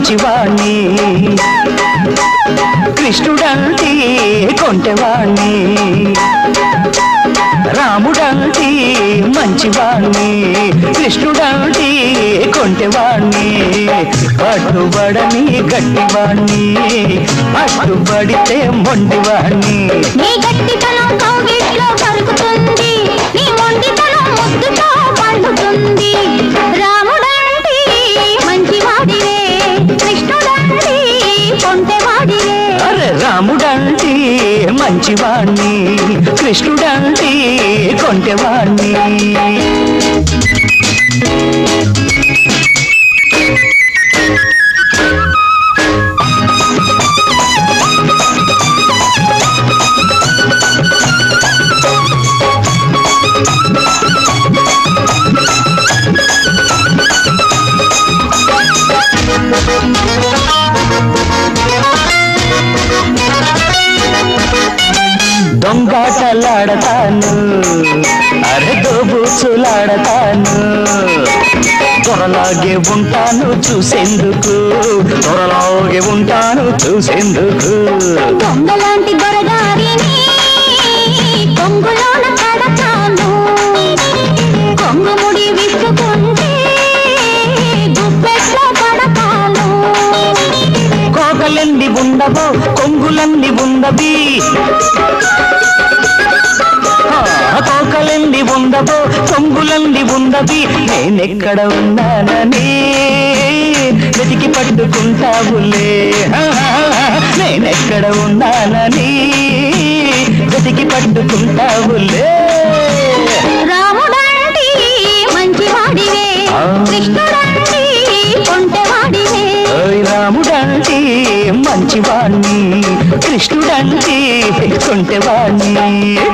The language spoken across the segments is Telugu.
మంచివాణ్ణి కృష్ణుడంటే కొంటెవాణ్ణి రాముడంటే మంచివాణ్ణి కృష్ణుడంటే కొంటెవాణ్ణి పట్టుబడని గట్టివాణ్ణి పట్టుబడితే మొండివాణ్ణి నీ గట్టితనం కౌగిట్లో కరుగుతుంది నీ మొండితనం ముద్దుతో పండుతుంది రాముడంటే మంచివాడివే కృష్ణుడంటే కొంటెవాడివే అరే రాముడంటే మంచివాణ్ణి కృష్ణుడంటే కొంటెవాణ్ణి దొంగాటలాడతాను అరే దోబూచులాడతాను త్వరలాగే ఉంటాను చూసేందుకు త్వరలాగే ఉంటాను చూసేందుకు దొంగలాంటి దొరగారిని కొంగులోన కడతాను కొంగు ముడి విప్పుకుంటే గుప్పెట్లో పడతాను కోకలెండి ఉండవో కొంగులన్నీ ఉండవి ఆ, కోకలెండి ఉండవో కొంగులన్నీ ఉండవి నేనెక్కడ ఉన్నానని వెతికి పట్టుకుంటావులే ఆ, నేనెక్కడ ఉన్నానని వెతికి పట్టుకుంటావులే రాముడంటి మంచివాడివే ఆ. కృష్ణుడంటి కొంటెవాడివే ఓయ్ రాముడంటే మంచివాణ్ణి కృష్ణుడంటే కొంటెవాణ్ణి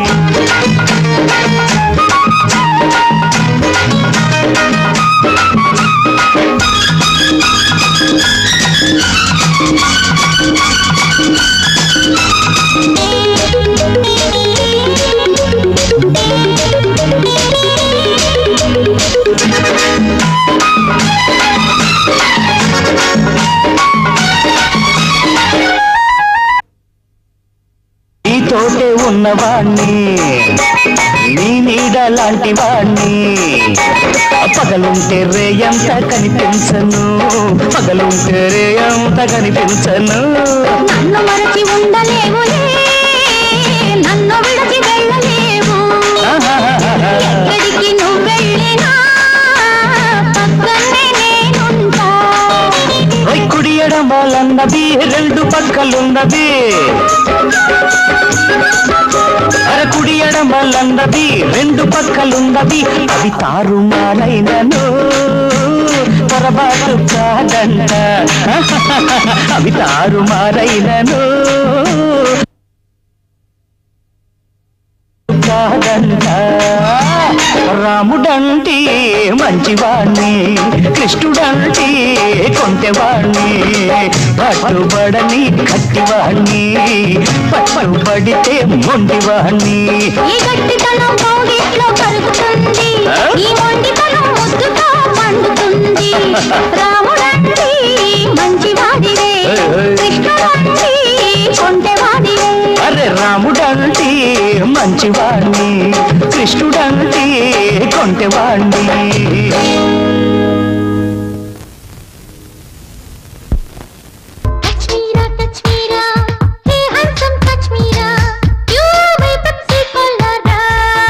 నీతోటే ఉన్నవాణ్ణి నీ నీడ లాంటి వాణ్ణి పగలుంటే రేయంత కనిపించను పగలుంటే రేయంత కనిపించను నన్ను మరచి ఉండలేవులే నన్ను విడచి వెళ్ళలేవు ఎక్కడికి నువ్వు వెళ్ళినా పక్కనే నేనుంటా ఓయ్ కుడి ఎడమలన్నది రెండు పక్కలున్నది అర కుడి ఎడమలన్నది రెండు పక్కలున్నది అవి తారుమారైనను పొరపాటు కాదంట అవి తారుమారైనను కాదంట రాముడంటే మంచివాణ్ణి కృష్ణుడంటే కొంటెవాణ్ణి పట్టుబడని కట్టివాణ్ణి పట్టుబడితే మొండివాణ్ణి ఈ గట్టితనం కౌగిట్లో కరుగుతుంది ఈ మొండితనం ముద్దుతో పండుతుంది రాముడంటి మంచివాడివే కృష్ణుడంటి కొంటెవాడివే అరే రాముడంటే మంచివాణ్ణి కృష్ణుడంటే కొంటెవాణ్ణి Touch me, ra, touch me, ra. Hey, handsome, touch me, ra. You my Pepsi Cola, ra.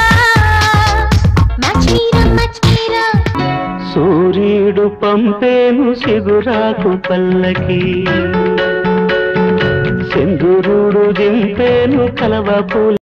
Match me, ra, match me, ra. సూర్యుడు పంపేను సిగురాకు పల్లకి సెందురుడు దింపేను కలవ పూల